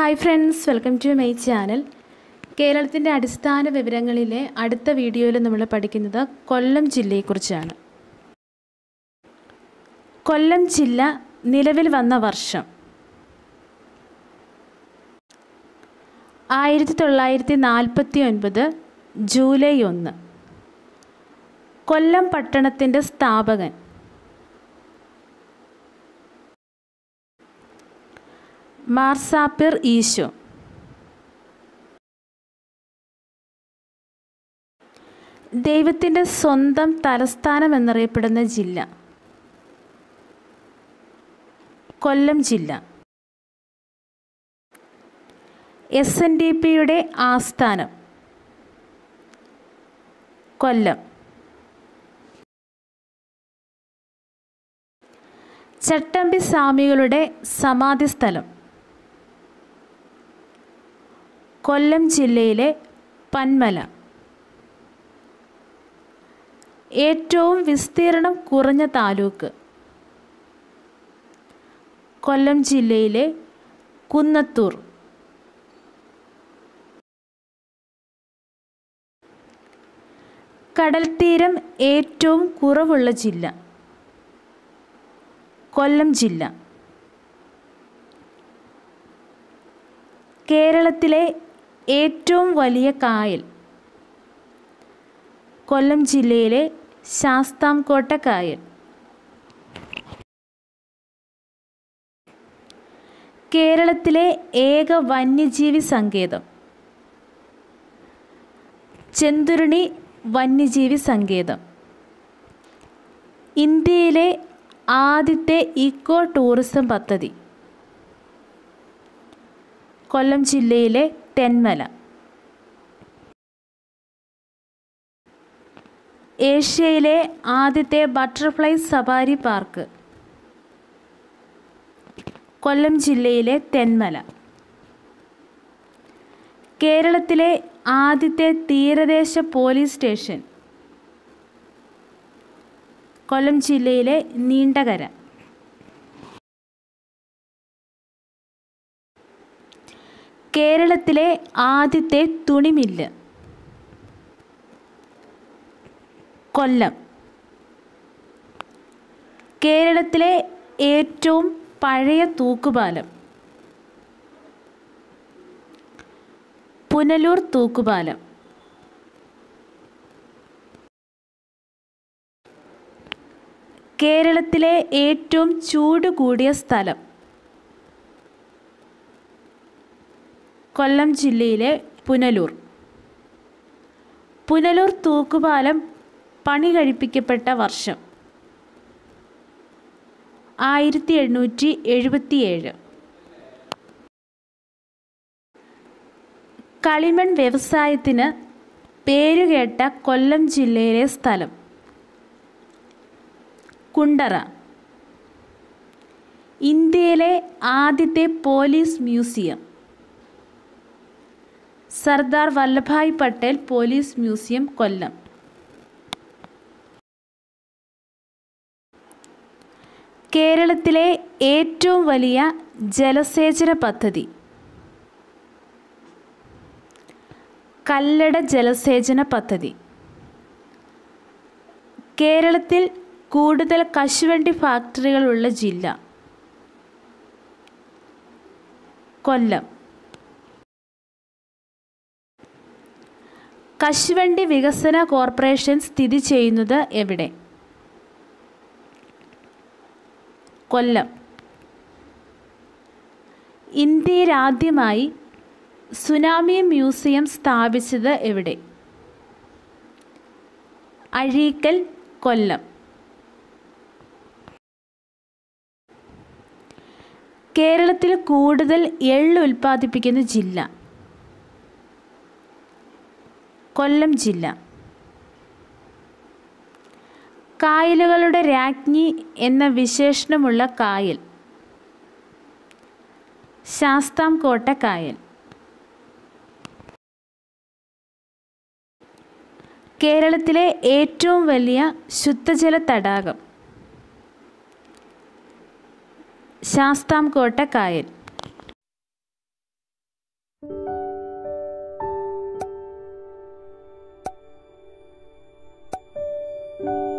hi friends welcome to my channel കേരളത്തിൻ്റെ അടിസ്ഥാന വിവരങ്ങളിലെ അടുത്ത വീഡിയോയിൽ നമ്മൾ പഠിക്കുന്നത് കൊല്ലം ജില്ലയെക്കുറിച്ചാണ് കൊല്ലം ജില്ല നിലവിൽ വന്ന വർഷം ആയിരത്തി തൊള്ളായിരത്തി നാൽപ്പത്തി ഒൻപത് ജൂലൈ ഒന്ന് കൊല്ലം പട്ടണത്തിൻ്റെ സ്ഥാപകൻ മാർസാപ്പിർ ഈശോ ദൈവത്തിൻ്റെ സ്വന്തം തലസ്ഥാനം എന്നറിയപ്പെടുന്ന ജില്ല കൊല്ലം ജില്ല എസ് എൻ ഡി പിയുടെ ആസ്ഥാനം കൊല്ലം ചട്ടമ്പി സ്വാമികളുടെ സമാധിസ്ഥലം കൊല്ലം ജില്ലയിലെ പന്മല ഏറ്റവും വിസ്തീർണം കുറഞ്ഞ താലൂക്ക് കൊല്ലം ജില്ലയിലെ കുന്നത്തൂർ കടൽത്തീരം ഏറ്റവും കുറവുള്ള ജില്ല കൊല്ലം ജില്ല കേരളത്തിലെ ഏറ്റവും വലിയ കായൽ കൊല്ലം ജില്ലയിലെ ശാസ്താംകോട്ട കായൽ കേരളത്തിലെ ഏക വന്യജീവി സങ്കേതം ചെന്തുരുണി വന്യജീവി സങ്കേതം ഇന്ത്യയിലെ ആദ്യത്തെ ഇക്കോ ടൂറിസം പദ്ധതി കൊല്ലം ജില്ലയിലെ തെന്മല ഏഷ്യയിലെ ആദ്യത്തെ ബട്ടർഫ്ലൈ സഫാരി പാർക്ക് കൊല്ലം ജില്ലയിലെ തെന്മല കേരളത്തിലെ ആദ്യത്തെ തീരദേശ പോലീസ് സ്റ്റേഷൻ കൊല്ലം ജില്ലയിലെ നീണ്ടകര കേരളത്തിലെ ആദ്യത്തെ തുണിമില്ല് കൊല്ലം കേരളത്തിലെ ഏറ്റവും പഴയ തൂക്കുപാലം പുനലൂർ തൂക്കുപാലം കേരളത്തിലെ ഏറ്റവും ചൂട് കൂടിയ സ്ഥലം കൊല്ലം ജില്ലയിലെ പുനലൂർ പുനലൂർ തൂക്കുപാലം പണി കഴിപ്പിക്കപ്പെട്ട വർഷം ആയിരത്തി എണ്ണൂറ്റി എഴുപത്തിയേഴ് കളിമൺ വ്യവസായത്തിന് പേരുകേട്ട കൊല്ലം ജില്ലയിലെ സ്ഥലം കുണ്ടറ ഇന്ത്യയിലെ ആദ്യത്തെ police museum Sardar Vallabhbhai Patel police museum Kollam കേരളത്തിലെ ഏറ്റവും വലിയ ജലസേചന പദ്ധതി കല്ലട ജലസേചന പദ്ധതി കേരളത്തിൽ കൂടുതൽ കശുവണ്ടി ഫാക്ടറികളുള്ള ജില്ല കൊല്ലം കശുവണ്ടി വികസന കോർപ്പറേഷൻ സ്ഥിതി ചെയ്യുന്നത് എവിടെ കൊല്ലം ഇന്ത്യയിൽ ആദ്യമായി സുനാമി മ്യൂസിയം സ്ഥാപിച്ചത് എവിടെ അഴീക്കൽ കൊല്ലം കേരളത്തിൽ കൂടുതൽ എള്ള് ഉൽപ്പാദിപ്പിക്കുന്ന ജില്ല കൊല്ലം ജില്ല കായലുകളുടെ രാജ്ഞി എന്ന വിശേഷണമുള്ള കായൽ ശാസ്താംകോട്ട കായൽ കേരളത്തിലെ ഏറ്റവും വലിയ ശുദ്ധജല തടാകം ശാസ്താംകോട്ട കായൽ താങ്ക്